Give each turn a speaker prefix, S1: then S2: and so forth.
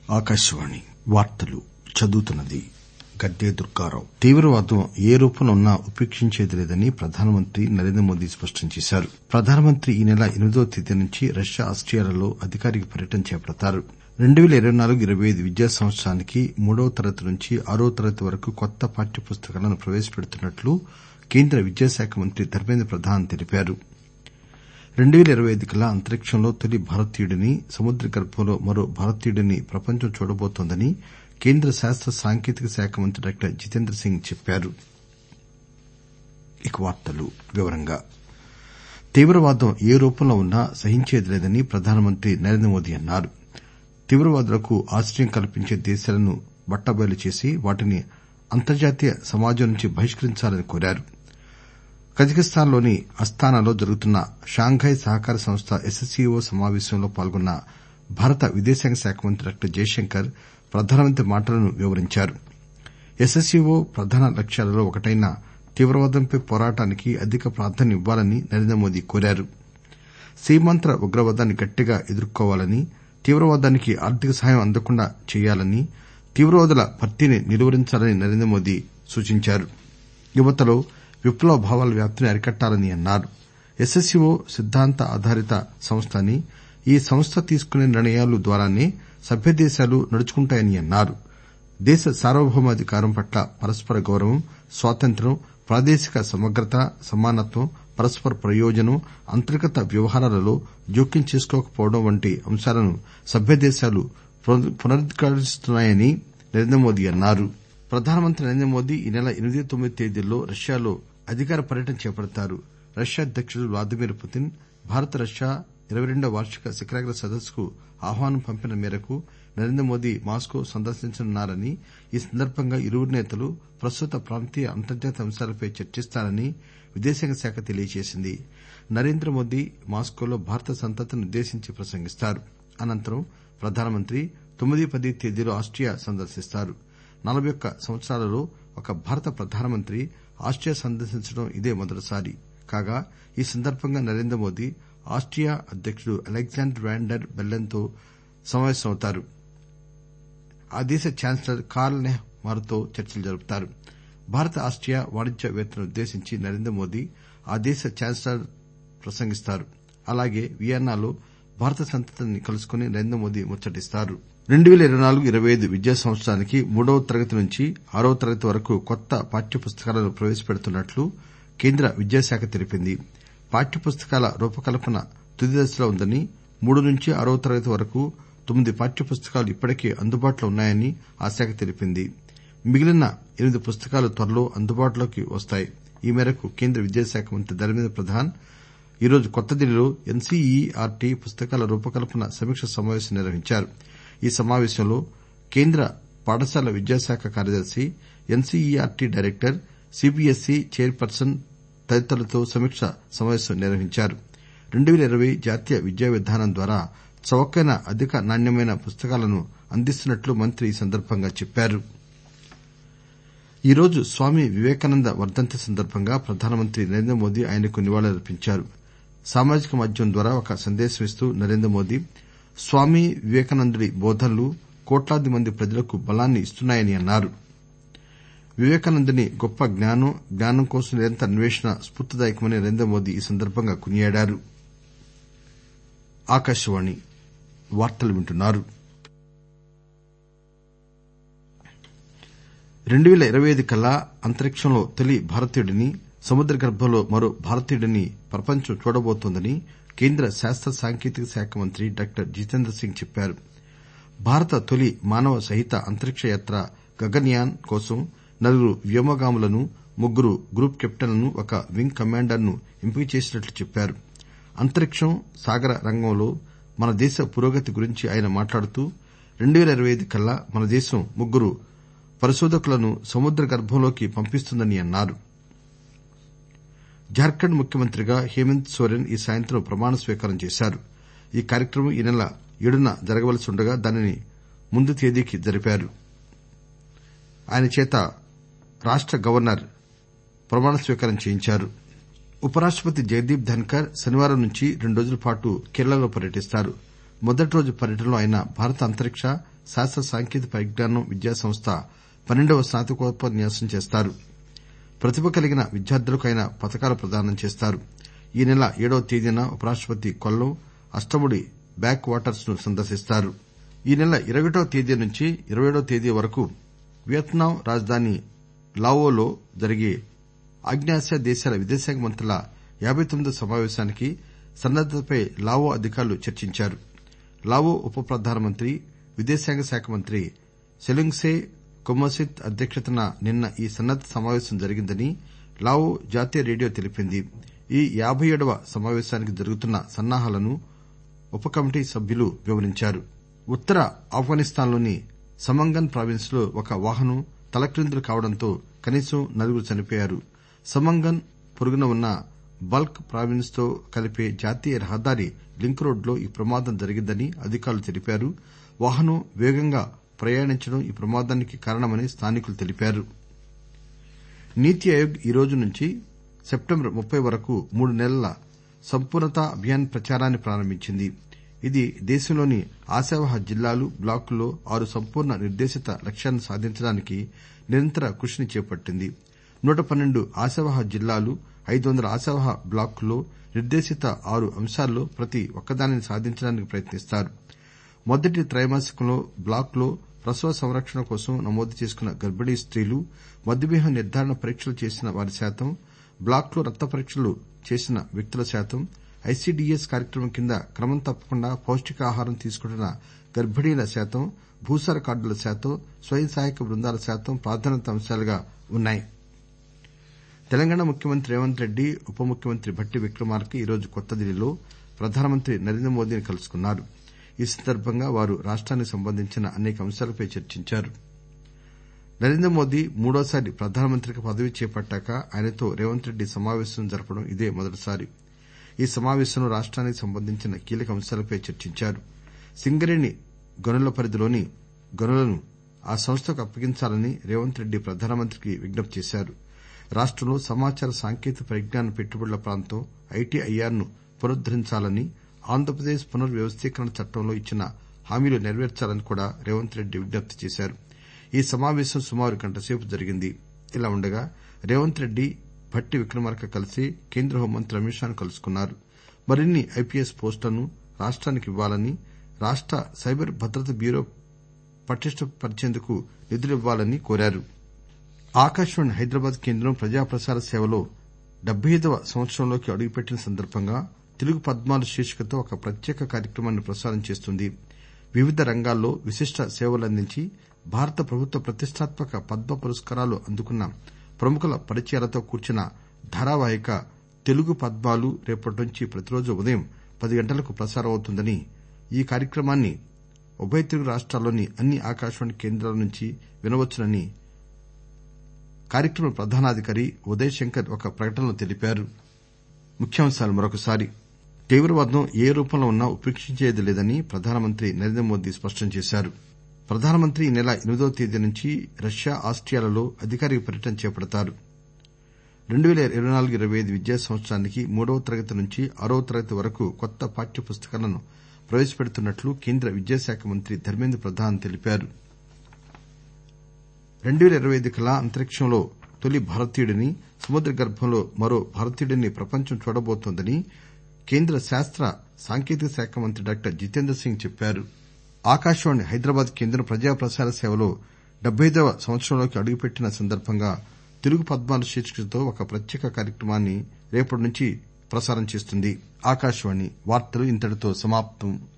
S1: తీవ్రవాదం ఏ రూపంలో ఉన్నా ఉపేక్షించేది లేదని ప్రధానమంత్రి నరేంద్రమోదీ స్పష్టం చేశారు ప్రధానమంత్రి ఈ నెల ఎనిమిదవ తేదీ నుంచి రష్యా ఆస్టియాలలో అధికారిక పర్యటన చేపడతారు రెండు పేల ఇరవై నాలుగు ఇరవై ఐదు విద్యా సంవత్సరానికి మూడవ తరగతి నుంచి ఆరవ తరగతి వరకు కొత్త పాఠ్య పుస్తకాలను ప్రవేశపెడుతున్నట్లు కేంద్ర విద్యాశాఖ మంత్రి ధర్మేంద్ర ప్రధాన్ తెలిపారు రెండు పేల ఇరవై ఐదు కల్లా అంతరిక్షంలో తొలి భారతీయుడిని సముద్ర గర్భంలో మరో భారతీయుడిని ప్రపంచం చూడబోతోందని కేంద్ర శాస్త సాంకేతిక శాఖ మంత్రి డాక్టర్ జితేంద్ర సింగ్ చెప్పారు తీవ్రవాదం ఏ రూపంలో ఉన్నా సహించేది లేదని ప్రధానమంత్రి నరేంద్రమోదీ అన్నారు తీవ్రవాదులకు ఆశ్రయం కల్పించే దేశాలను బట్టబయలు చేసి వాటిని అంతర్జాతీయ సమాజం నుంచి బహిష్కరించాలని కోరారు కజకిస్తాన్ లోని అస్తానాలో జరుగుతున్న షాంఘై సహకార సంస్థ ఎస్సీఓ సమావేశంలో పాల్గొన్న భారత విదేశాంగ శాఖ మంత్రి డాక్టర్ జైశంకర్ ప్రధానమంత్రి మాటలను వివరించారు ఎస్సీఓ ప్రధాన లక్ష్యాలలో ఒకటైన తీవ్రవాదంపై పోరాటానికి అధిక ప్రాధాన్యం ఇవ్వాలని నరేంద్రమోదీ కోరారు సీమాంతర ఉగ్రవాదాన్ని గట్టిగా ఎదుర్కోవాలని తీవ్రవాదానికి ఆర్థిక సాయం అందకుండా చేయాలని తీవ్రవాదుల భర్తీని నిలువరించాలని నరేంద్రమోదీ సూచించారు యువతలో విప్లవ భావాల వ్యాప్తిని అరికట్టాలని అన్నారు ఎస్సీఓ సిద్దాంత ఆధారిత సంస్థ అని ఈ సంస్థ తీసుకునే నిర్ణయాల ద్వారానే సభ్యదేశాలు నడుచుకుంటాయని అన్నారు దేశ సార్వభౌమాధికారం పట్ల పరస్పర గౌరవం స్వాతంత్ర్యం ప్రాదేశిక సమగ్రత సమానత్వం పరస్పర ప్రయోజనం అంతర్గత వ్యవహారాలలో జోక్యం చేసుకోకపోవడం వంటి అంశాలను సభ్యదేశాలు పునరుద్ఘాటిస్తున్నాయని నరేంద్రమోదీ అన్నారు ప్రధానమంత్రి నరేంద్రమోదీ ఈ నెల ఎనిమిది తొమ్మిది తేదీల్లో రష్యాలో అధికార పర్యటన చేపడతారు రష్యా అధ్యకుడు వ్లాదిమిర్ పుతిన్ భారత రష్యా ఇరవై రెండవ వార్షిక శిఖరాగ్ర సదస్సుకు ఆహ్వానం పంపిన మేరకు నరేంద్రమోదీ మాస్కో సందర్శించనున్నారని ఈ సందర్బంగా ఇరువురు నేతలు ప్రస్తుత ప్రాంతీయ అంతర్జాతీయ అంశాలపై చర్చిస్తారని విదేశాంగ శాఖ తెలియజేసింది నరేంద్రమోదీ మాస్కోలో భారత సంతతినుద్దేశించి ప్రసంగిస్తారు అనంతరం ప్రధానమంత్రి తొమ్మిది పది తేదీల్లో ఆస్టియా సందర్శిస్తారు నలబై ఒక్క సంవత్సరాలలో ఒక భారత ప్రధానమంత్రి ఆస్టియా సందర్శించడం ఇదే మొదటిసారి కాగా ఈ సందర్బంగా నరేంద్రమోదీ ఆస్టియా అధ్యకుడు అలెగ్జాండర్ వ్యాన్ డర్ బెల్లెన్ తో సమావేశమవుతారు ఆ దేశ ఛాన్సలర్ కార్ల్ నెహ్ మారుతో చర్చలు జరుపుతారు భారత ఆస్టియా వాణిజ్య వేత్తలనుద్దేశించి నరేంద్రమోదీ ఆ దేశ ఛాన్సలర్ ప్రసంగిస్తారు అలాగే వియన్నాలో భారత సంతతిని కలుసుకుని నరేంద్రమోదీ ముచ్చటిస్తారు రెండు పేల ఇరవై నాలుగు ఇరవై ఐదు విద్యా సంవత్సరానికి మూడవ తరగతి నుంచి ఆరవ తరగతి వరకు కొత్త పాఠ్య పుస్తకాలను ప్రవేశపెడుతున్నట్లు కేంద్ర విద్యాశాఖ తెలిపింది పాఠ్య పుస్తకాల రూపకల్పన తుది దశలో ఉందని మూడు నుంచి ఆరవ తరగతి వరకు తొమ్మిది పాఠ్య పుస్తకాలు ఇప్పటికే అందుబాటులో ఉన్నాయని ఆ శాఖ తెలిపింది మిగిలిన ఎనిమిది పుస్తకాలు త్వరలో అందుబాటులోకి వస్తాయి ఈ మేరకు కేంద్ర విద్యాశాఖ మంత్రి ధర్మేంద్ర ప్రధాన్ ఈరోజు కొత్తదిల్లీలో ఎన్సీఈఆర్టీ పుస్తకాల రూపకల్పన సమీక్ష సమావేశం నిర్వహించారు ఈ సమావేశంలో కేంద్ర పాఠశాల విద్యాశాఖ కార్యదర్శి NCERT director CBSE chairperson తదితరులతో సమీక్ష సమావేశం నిర్వహించారు రెండు పేల ఇరవై జాతీయ విద్యా విధానం ద్వారా చౌకైన అధిక నాణ్యమైన పుస్తకాలను అందిస్తున్నట్లు మంత్రి ఈ సందర్బంగా చెప్పారు ఈరోజు స్వామి వివేకానంద వర్దంతి సందర్బంగా ప్రధానమంత్రి నరేంద్రమోదీ ఆయనకు నివాళులర్పించారు సామాజిక మాధ్యమం ద్వారా ఒక సందేశం ఇస్తూ నరేంద్రమోదీ స్వామి వివేకానందుడి బోధనలు కోట్లాది మంది ప్రజలకు బలాన్ని ఇస్తున్నాయని అన్నారు వివేకానందుని గొప్ప జ్ఞానం జ్ఞానం కోసం నిరంతర అన్వేషణ స్పూర్తిదాయకమని నరేంద్రమోదీ ఈ సందర్బంగా కొనియాడారు రెండు పేల ఇరవై ఐదు కల్లా అంతరిక్షంలో తొలి భారతీయుడిని సముద్ర గర్భంలో మరో భారతీయుడిని ప్రపంచం చూడబోతోందని కేంద్ర శాస్త సాంకేతిక శాఖ మంత్రి డాక్టర్ జితేంద్ర సింగ్ చెప్పారు భారత తొలి మానవ సహిత అంతరిక్ష యాత్ర గగన్ యాన్ కోసం నలుగురు వ్యోమగాములను ముగ్గురు గ్రూప్ కెప్టెన్లను ఒక వింగ్ కమాండర్ ను ఎంపిక చేసినట్లు చెప్పారు అంతరిక్షం సాగర రంగంలో మన దేశ పురోగతి గురించి ఆయన మాట్లాడుతూ రెండు పేల ఇరవై ఐదు కల్లా మన దేశం ముగ్గురు పరిశోధకులను సముద్ర గర్భంలోకి పంపిస్తుందని అన్నారు జార్ఖండ్ ముఖ్యమంత్రిగా హేమంత్ సోరెన్ ఈ సాయంత్రం ప్రమాణ స్వీకారం చేశారు ఈ కార్యక్రమం ఈ నెల ఏడున జరగవలసి ఉండగా దానిని ముందు తేదీకి జరిపారు ఆయన చేత రాష్ట గవర్నర్ ప్రమాణ స్వీకారం చేయించారు ఉపరాష్టపతి జగదీప్ ధన్కర్ శనివారం నుంచి రెండు రోజుల పాటు కేరళలో పర్యటిస్తారు మొదటి రోజు పర్యటనలో ఆయన భారత అంతరిక్ష శాస్త సాంకేతిక పరిజ్ఞానం విద్యాసంస్థ పన్నెండవ స్నాతకోపన్యాసం చేస్తారు ప్రతిభ కలిగిన విద్యార్థులకు ఆయన పతకాలు ప్రదానం చేస్తారు ఈ నెల ఏడవ తేదీన ఉపరాష్టపతి కొల్లం అష్టముడి బ్యాక్ వాటర్స్ ను సందర్శిస్తారు ఈ నెల ఇరవై ఒకటవ తేదీ నుంచి ఇరవై ఏడవ తేదీ వరకు వియత్నాం రాజధాని లావోలో జరిగే ఆగ్నేయాసియా దేశాల విదేశాంగ మంత్రుల యాబై తొమ్మిదవ సమావేశానికి సన్నద్దతపై లావో అధికారులు చర్చించారు లావో ఉప ప్రధానమంత్రి విదేశాంగ శాఖ మంత్రి సెలుంగ్సే కొమ్మసిత్ అధ్యక్షతన నిన్న ఈ సన్నద్ద సమావేశం జరిగిందని లావో జాతీయ రేడియో తెలిపింది ఈ యాబై ఏడవ సమావేశానికి జరుగుతున్న సన్నాహాలను ఉప కమిటీ సభ్యులు వివరించారు ఉత్తర ఆఫ్ఘనిస్తాన్ లోని సమంగన్ ప్రావిన్స్ లో ఒక వాహనం తలక్రిందులు కావడంతో కనీసం నలుగురు చనిపోయారు సమంగన్ పొరుగున ఉన్న బల్క్ ప్రావిన్స్ తో కలిపే జాతీయ రహదారి లింక్ రోడ్డులో ఈ ప్రమాదం జరిగిందని అధికారులు తెలిపారు వాహనం వేగంగా ప్రయాణించడం ఈ ప్రమాదానికి కారణమని స్థానికులు తెలిపారు నీతి ఆయోగ్ ఈ రోజు నుంచి సెప్టెంబర్ ముప్పై వరకు మూడు నెలల సంపూర్ణతా అభియాన్ ప్రచారాన్ని ప్రారంభించింది ఇది దేశంలోని ఆశావహ జిల్లాలు బ్లాకుల్లో ఆరు సంపూర్ణ నిర్దేశిత లక్ష్యాలను సాధించడానికి నిరంతర కృషిని చేపట్టింది నూట పన్నెండు ఆశావహ జిల్లాలు ఐదు వందల ఆశావహ బ్లాకుల్లో నిర్దేశిత ఆరు అంశాల్లో ప్రతి ఒక్కదానిని సాధించడానికి ప్రయత్నిస్తారు మొదటి త్రైమాసికంలో బ్లాక్లో ప్రసవ సంరక్షణ కోసం నమోదు చేసుకున్న గర్బిణీ స్త్రీలు మధుమేహం నిర్దారణ పరీక్షలు చేసిన వారి శాతం బ్లాక్లో రక్త పరీక్షలు చేసిన వ్యక్తుల శాతం ఐసిడిఎస్ కార్యక్రమం కింద క్రమం తప్పకుండా పౌష్టికాహారం తీసుకుంటున్న గర్బిణీల శాతం భూసార కార్డుల శాతం స్వయం సహాయక బృందాల శాతం ప్రాధాన్యత అంశాలుగా ఉన్నాయి తెలంగాణ ముఖ్యమంత్రి రేవంత్ రెడ్డి ఉప ముఖ్యమంత్రి భట్టి విక్రమార్క ఈరోజు కొత్తదిల్లీలో ప్రధానమంత్రి నరేంద్ర మోదీని కలుసుకున్నారు ఈ సందర్బంగా వారు రాష్టానికి సంబంధించిన అనేక అంశాలపై చర్చించారు నరేంద్ర మోదీ మూడోసారి ప్రధానమంత్రిగా పదవీ చేపట్టాక ఆయనతో రేవంత్ రెడ్డి సమావేశం జరపడం ఇదే మొదటిసారి ఈ సమావేశంలో రాష్టానికి సంబంధించిన కీలక అంశాలపై చర్చించారు సింగరేణి గనుల పరిధిలోని గనులను ఆ సంస్థకు అప్పగించాలని రేవంత్ రెడ్డి ప్రధానమంత్రికి విజ్ఞప్తి చేశారు రాష్టంలో సమాచార సాంకేతిక పరిజ్ఞాన పెట్టుబడుల ప్రాంతం ఐటీఐఆర్ ను పునరుద్దరించాలని ఆంధ్రప్రదేశ్ పునర్ వ్యవస్థీకరణ చట్టంలో ఇచ్చిన హామీలు నెరవేర్చాలని కూడా రేవంత్ రెడ్డి విజ్ఞప్తి చేశారు ఈ సమావేశం సుమారు గంటసేపు జరిగింది ఇలా ఉండగా రేవంత్ రెడ్డి భట్టి విక్రమార్క కలిసి కేంద్ర హోంమంత్రి అమిత్ షాను కలుసుకున్నారు మరిన్ని ఐపీఎస్ పోస్టులను రాష్టానికి ఇవ్వాలని రాష్ట సైబర్ భద్రత బ్యూరో పటిష్టపరిచేందుకు నిధులివ్వాలని కోరారు ఆకాశవాణి హైదరాబాద్ కేంద్రం ప్రజా ప్రసార సేవలో డెబ్బై ఐదవ సంవత్సరంలోకి అడుగుపెట్టిన సందర్బంగా తెలుగు పద్మాలు శీర్షికతో ఒక ప్రత్యేక కార్యక్రమాన్ని ప్రసారం చేస్తుంది వివిధ రంగాల్లో విశిష్ట సేవలందించి భారత ప్రభుత్వ ప్రతిష్టాత్మక పద్మ పురస్కారాలు అందుకున్న ప్రముఖుల పరిచయాలతో కూర్చున్న ధారావాహిక తెలుగు పద్మాలు రేపటి నుంచి ప్రతిరోజు ఉదయం పది గంటలకు ప్రసారమవుతుందని ఈ కార్యక్రమాన్ని ఉభయ తెలుగు రాష్టాల్లోని అన్ని ఆకాశవాణి కేంద్రాల నుంచి వినవచ్చునని కార్యక్రమ ప్రధానాధికారి ఉదయ్ శంకర్ ఒక ప్రకటనలో తెలిపారు తీవ్రవాదం ఏ రూపంలో ఉన్నా ఉపేక్షించేది లేదని ప్రధానమంత్రి నరేంద్ర మోదీ స్పష్టం చేశారు ప్రధానమంత్రి ఈ నెల ఎనిమిదవ తేదీ నుంచి రష్యా ఆస్టియాలలో అధికారిక పర్యటన చేపడతారు రెండు పేల ఇరవై నాలుగు ఇరవై ఐదు విద్యా సంవత్సరానికి మూడవ తరగతి నుంచి ఆరవ తరగతి వరకు కొత్త పాఠ్య పుస్తకాలను ప్రవేశపెడుతున్నట్లు కేంద్ర విద్యాశాఖ మంత్రి ధర్మేంద్ర ప్రధాన్ తెలిపారు రెండు పేల ఇరవై ఐదు కల్లా అంతరిక్షంలో తొలి భారతీయుడిని సముద్ర గర్భంలో మరో భారతీయుడిని ప్రపంచం చూడబోతోందని కేంద్ర శాస్త సాంకేతిక శాఖ మంత్రి డాక్టర్ జితేంద్ర సింగ్ చెప్పారు ఆకాశవాణి హైదరాబాద్ కేంద్రం ప్రజా ప్రసార సేవలో డెబ్బై ఐదవ సంవత్సరంలోకి అడుగుపెట్టిన సందర్బంగా తెలుగు పద్మాలు శీర్షికతో ఒక ప్రత్యేక కార్యక్రమాన్ని రేపటి నుంచి ప్రసారం చేస్తుంది